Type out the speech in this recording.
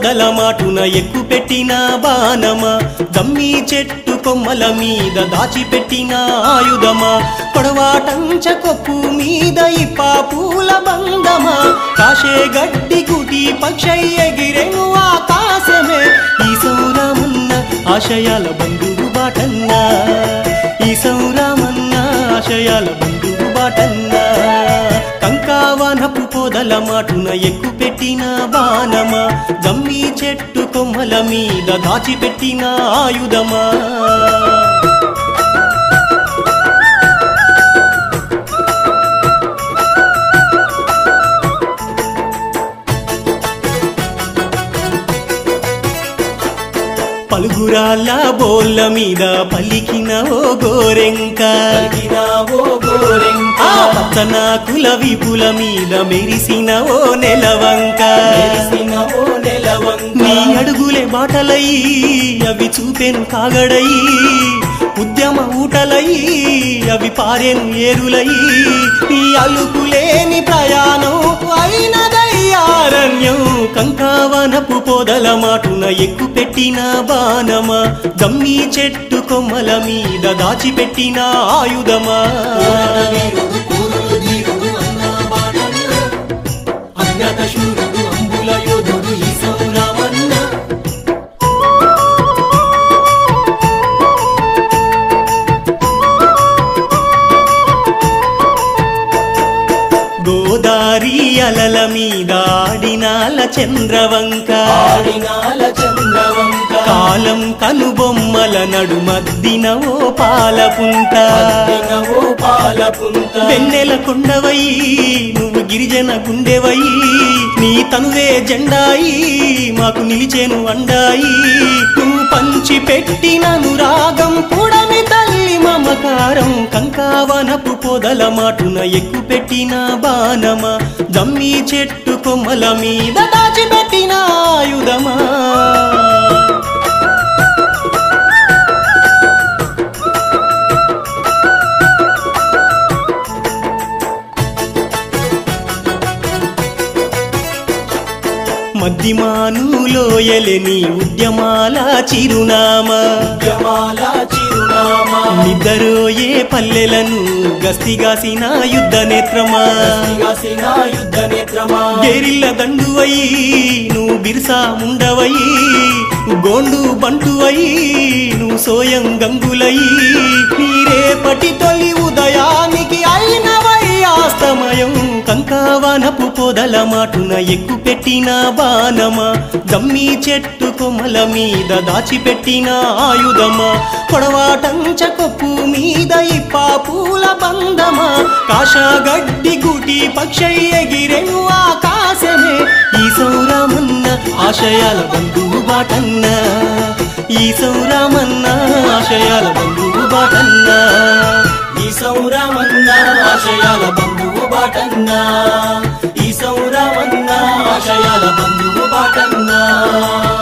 పొదల మాటున ఎక్కు పెట్టిన బాణమా దమ్మి చెట్టు కొమ్మల మీద దాచిపెట్టిన ఆయుధమా పొడవాటంచ కొప్పు మీద ఇప్ప పూల బంధమా కాశే గడ్డి గుటి పక్షై ఎగిరెను ఆకాశమే ఈ సౌరామన్న ఆశయాల బంధువు బాటన్నా ఈ సౌరామన్న ఆశయాల బంధువు బాటన్నా కంకావనపు పొదల మాటున ఎక్కు పెట్టిన బాణమా దమ్మి చెట్టు కొమ్మల మీద దాచిపెట్టిన ఆయుధమా పలుగురాళ్ళ బోళ్ళ మీద పలికిన ఓ గోరెంక ఆ పచ్చన కుల విపుల మీద మెరిసిన ఓ నెలవంక నీ అడుగులే బాటలై అవి చూపెను కాగడై ఉద్యమ ఊటలై అవి పారెను ఏరులై నీ అలుపులేని ప్రయాణం అయినదయ్యారణ్యం కంకావనపు పొదల మాటున ఎక్కు పెట్టిన బాణమా దమ్మి చెట్టు కొమ్మల మీద దాచిపెట్టిన ఆయుధమా శూరుడు అంబుల యోధుడు ఈ సౌరామన్న గోదారి అలల మీద ఆడినాల చంద్రవంక ఆడినాల చంద్రవంక కాలం కనుబొమ్మల నడుమద్దిన ఓ పాలపుంట దినవో పాలపుంత వెన్నెల కొండవై నువ్వు గిరిజన గుండెవై నీ తనువే జెండాయి మాకు నిలిచేను అండాయి నువ్వు పంచి పెట్టినను రాగం పుడమి తల్లి మమకారం కంకావనపు పొదల మాటున ఎక్కు పెట్టిన బాణమా దమ్మి చెట్టు కొమ్మల మీద దాచిపెట్టిన ఆయుధమా మద్దిమానులోయలేని ఉద్యమాల చిరునామా జమాల చిరునామా నిద్రరోయే పల్లెలను గస్తిగాసిన యుద్ధ నేత్రమా కాసిన యుద్ధ నేత్రమా గేరిల్ల దండువై నువ్వు బిర్సా ముండవై గోండు బంటువై నువ్వు సోయం గంగులై నీరేపటి తొలి ఉదయానికి అయినవై ఆస్తమయం కంకావనపు పొదల మాటున ఎక్కు పెట్టిన బాణమా దమ్మి చెట్టు కొమ్మల మీద దాచిపెట్టిన ఆయుధమా పొడవాటంచ కొప్పు మీద ఇప్ప పూల బంధమా కాషాగడ్డి గుటి పక్షై ఎగిరెను ఆకాశమే ఈ సౌరామన్న ఆశయాల బంధువు బాటన్న ఈ సౌరామన్న ఆశయాల బంధువు బాటన్న ఈ సౌరామన్న ఆశయాల బంధువు బాటన్నా ఈ సౌరామన్న ఆశయాల బంధువు బాటన్నా